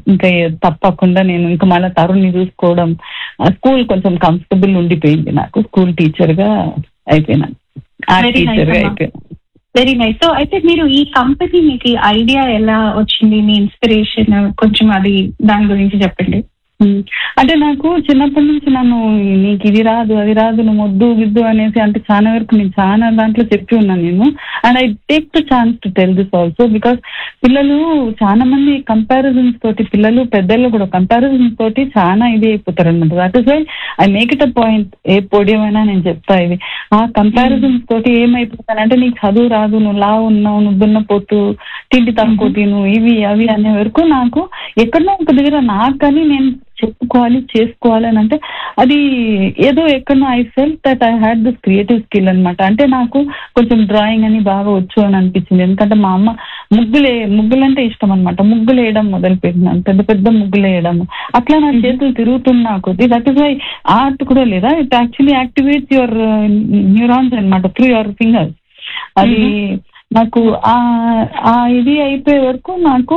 ఇంకా ఏ- తప్పకుండా నేను ఇంకా మళ్ళీ తరుణ్ని చూసుకోవడం స్కూల్ కొంచెం కంఫర్టబుల్ ఉండిపోయింది నాకు స్కూల్ టీచర్ గా అయిపోయినాను ఆర్ట్ Very nice టీచర్ గా అమ్మా. అయిపోయాను వెరీ నైస్ సో అయితే మీరు ఈ కంపెనీ మీకు ఐడియా ఎలా వచ్చింది మీ ఇన్స్పిరేషన్ కొంచెం అది దాని గురించి చెప్పండి ఉమ్. అంటే నాకు చిన్నప్పటి నుంచి నన్ను నీకు ఇది రాదు అది రాదు నువ్వు వద్దు గిద్దు అనేసి అంటే చాలా వరకు నేను చాలా దాంట్లో చెప్పి ఉన్నాను నేను and I take the chance to tell this also because పిల్లలు చాలా మంది కంపారిజన్స్ తోటి పిల్లలు పెద్దలు కూడా కంపారిజన్స్ తోటి చాలా ఇది అయిపోతారు అనమాట that is why I make it a point a podium అయినా నేను చెప్తా ఇది ఆ కంపారిజన్స్ తోటి ఏమైపోతానంటే నీకు చదువు రాదు నువ్వు లా ఉన్నావు నువ్వు దున్నపోతు తిండి తక్కువ తిను ఇవి అవి అనే వరకు నాకు ఎక్కడో ఒక దగ్గర నాకు కానీ నేను చెప్పుకోవాలి చేసుకోవాలి అని అంటే అది ఏదో ఎక్కడో I fell that I had this creative skill అన్నమాట అంటే నాకు కొంచెం డ్రాయింగ్ అని బాగా వచ్చు అని అనిపించింది ఎందుకంటే మా అమ్మ ముగ్గులే ముగ్గులు అంటే ఇష్టం అనమాట ముగ్గులు వేయడం మొదలు పెట్టినాను పెద్ద పెద్ద ముగ్గులు వేయడం అట్లా నా చేతులు తిరుగుతున్నా కొద్ది దట్ ఇస్ వై ఆర్ట్ కూడా లేదా it actually activates your neurons అనమాట త్రూ యువర్ ఫింగర్స్ అది నాకు ఆ ఆ ఇది అయిపోయే వరకు నాకు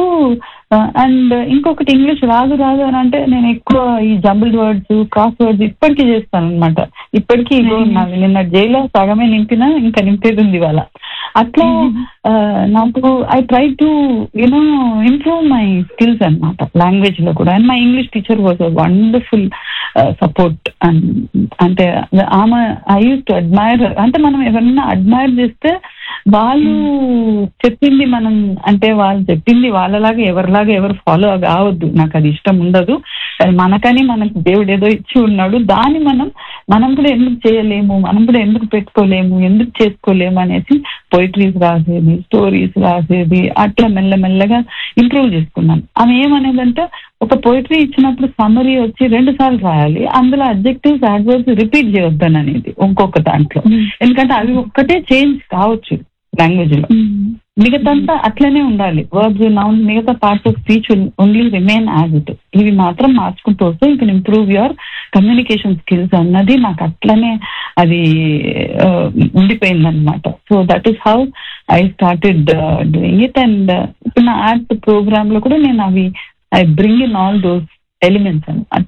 అండ్ ఇంకొకటి ఇంగ్లీష్ రాదు రాదు అని అంటే నేను ఎక్కువ ఈ జంబుల్డ్ వర్డ్స్ క్రాస్ వర్డ్స్ ఇప్పటికీ చేస్తాను అనమాట ఇప్పటికీ ఇగో నాది నిన్న జైల్లో సగమే నింపినా ఇంకా నింపేది ఉంది ఇవాళ అట్లా ఆ, నాకు I try to you know improve my skills అనమాట లాంగ్వేజ్ లో కూడా and my English teacher was a wonderful support and అంటే ఆమె ఐ యూస్ టు అడ్మైర్ అంటే మనం ఎవరన్నా అడ్మైర్ చేస్తే వాళ్ళు చెప్పింది మనం అంటే వాళ్ళు చెప్పింది వాళ్ళలాగా ఎవరిలాగా ఎవరు ఫాలో కావద్దు నాకు అది ఇష్టం ఉండదు కానీ మనకని మనకు దేవుడు ఏదో ఇచ్చి ఉన్నాడు దాన్ని మనం మనం కూడా ఎందుకు చేయలేము మనం కూడా ఎందుకు పెట్టుకోలేము ఎందుకు చేసుకోలేము అనేసి పోయిటరీస్ రాసేది స్టోరీస్ రాసేది అట్లా మెల్లమెల్లగా ఇంప్రూవ్ చేసుకున్నాను ఆమె ఏమనేదంటే ఒక పోయిటరీ ఇచ్చినప్పుడు సమ్మరీ వచ్చి రెండు సార్లు రాయాలి అందులో అబ్జెక్టివ్స్ అడ్వర్బ్స్ రిపీట్ చేయొద్దని అనేది ఇంకొక దాంట్లో ఎందుకంటే అవి ఒక్కటే చేంజ్ కావచ్చు లాంగ్వేజ్ లో మిగతాంతా అట్లనే ఉండాలి వర్బ్స్ నౌన్ మిగతా parts of speech only remain as it ఇవి మాత్రం మార్చుకుంటూ వస్తే you can improve your communication skills అన్నది నాకు అట్లనే అది ఉండిపోయింది అనమాట so that is how I started doing it and ఇప్పుడు నా ఆర్ట్ ప్రోగ్రామ్ లో కూడా నేను అవి I bring in all those elements అనమాట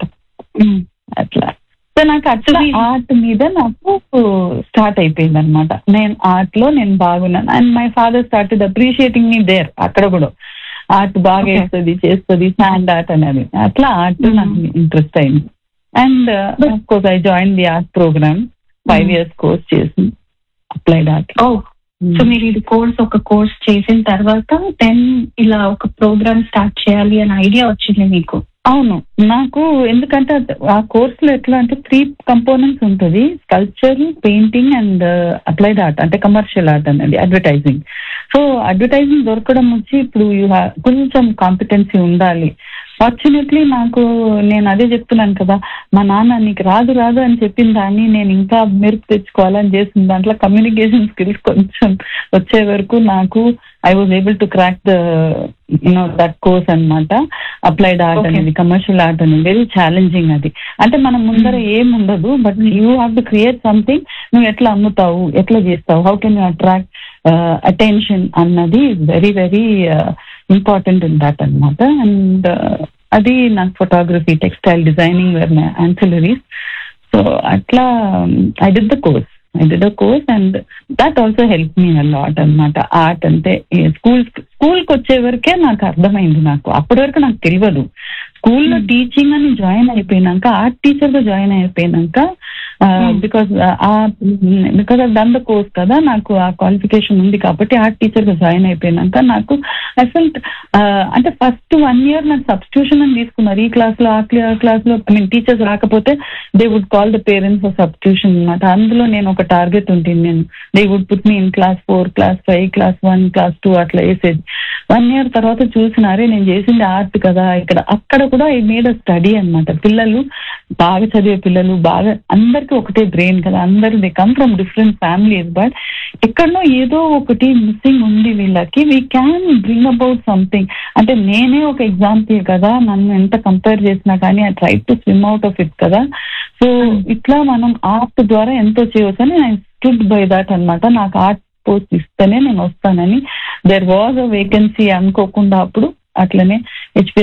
అట్లా సో నాకు అట్లా ఆర్ట్ మీద నాకు స్టార్ట్ అయిపోయింది అనమాట నేను ఆర్ట్ లో నేను బాగున్నాను and my father started appreciating me there అక్కడ కూడా ఆర్ట్ బాగా Okay. వేస్తుంది చేస్తుంది శాండ్ ఆర్ట్ అనేది అట్లా ఆర్ట్ Mhm. నాకు ఇంట్రెస్ట్ అయింది and course I join the art programme five Mhm. Years course చేసి అప్లైడ్ ఆర్ట్ ఓ సో మీరు ఇది కోర్స్ ఒక కోర్స్ చేసిన తర్వాత దెన్ ఇలా ఒక ప్రోగ్రామ్ స్టార్ట్ చేయాలి అనే ఐడియా వచ్చింది మీకు అవును నాకు ఎందుకంటే అది- ఆ కోర్స్ లో ఎట్లా అంటే త్రీ కంపోనెంట్స్ ఉంటుంది sculpture painting and applied art అంటే కమర్షియల్ ఆర్ట్ అనేది అడ్వర్టైజింగ్ సో అడ్వర్టైజింగ్ దొరకడం వచ్చి ఇప్పుడు you have- కొంచెం కాంపిటెన్సీ ఉండాలి ఫార్చునేట్లీ నాకు నేను అదే చెప్తున్నాను కదా మా నాన్న నీకు రాదు రాదు అని చెప్పిన దాన్ని నేను ఇంకా మెరుపు తెచ్చుకోవాలని చేసిన దాంట్లో కమ్యూనికేషన్ స్కిల్స్ కొంచెం వచ్చే వరకు నాకు I was able to crack the you know that course అన్నమాట అప్లైడ్ ఆర్ట్ Okay. అనేది కమర్షియల్ ఆర్ట్ అనేది వెరీ ఛాలెంజింగ్ అది అంటే మనం ముందర ఏం ఉండదు but you have to create something నువ్వు ఎట్లా అమ్ముతావు ఎట్లా చేస్తావు how can you attract attention అన్నది very very important in that అనమాట అండ్ అది నాకు photography textile designing where my ancillaries so అట్లా I did the course I did a course and that also help me lot అన్నమాట art అంటే school స్కూల్కి వచ్చే వరకే నాకు అర్థమైంది నాకు అప్పటి వరకు నాకు తెలియదు స్కూల్లో Hmm. టీచింగ్ అని జాయిన్ అయిపోయినాక ఆర్ట్ టీచర్ గా జాయిన్ అయిపోయినాక Hmm. Because because of done the course కదా నాకు ఆ క్వాలిఫికేషన్ ఉంది కాబట్టి ఆర్ట్ టీచర్ గా జాయిన్ అయిపోయినాక నాకు ఐ ఫెల్ట్ అంటే ఫస్ట్ వన్ ఇయర్ నాకు సబ్స్టిట్యూషన్ అని తీసుకున్నారు ఈ క్లాస్ లో ఆ క్లాస్ లో ఐ మీన్ టీచర్స్ రాకపోతే they would call the parents for substitution అనమాట అందులో నేను ఒక టార్గెట్ ఉంటుంది నేను they would put me in class four class five class one class two అట్లా వేసేది వన్ ఇయర్ తర్వాత చూసినారే నేను చేసింది ఆర్ట్ కదా ఇక్కడ అక్కడ కూడా ఐ మేడ్ అ స్టడీ అన్నమాట పిల్లలు బాగా చదివే పిల్లలు బాగా అందరికీ ఒకటే బ్రెయిన్ కదా అందరూ they come from different families but ఎక్కడనో ఏదో ఒకటి మిస్సింగ్ ఉంది వీళ్ళకి we can bring about something అంటే నేనే ఒక ఎగ్జాంపుల్ కదా నన్ను ఎంత కంపేర్ చేసినా కానీ I try to swim out of it కదా సో ఇట్లా మనం ఆర్ట్ ద్వారా ఎంతో చేయవచ్చు అని ఐ స్టూడ్ బై దాట్ అన్నమాట నాకు ఆర్ట్ పోస్ట్ ఇస్తేనే నేను వస్తానని దేర్ వాజ్ అ వేకెన్సీ అనుకోకుండా అప్పుడు అట్లనే హెచ్పి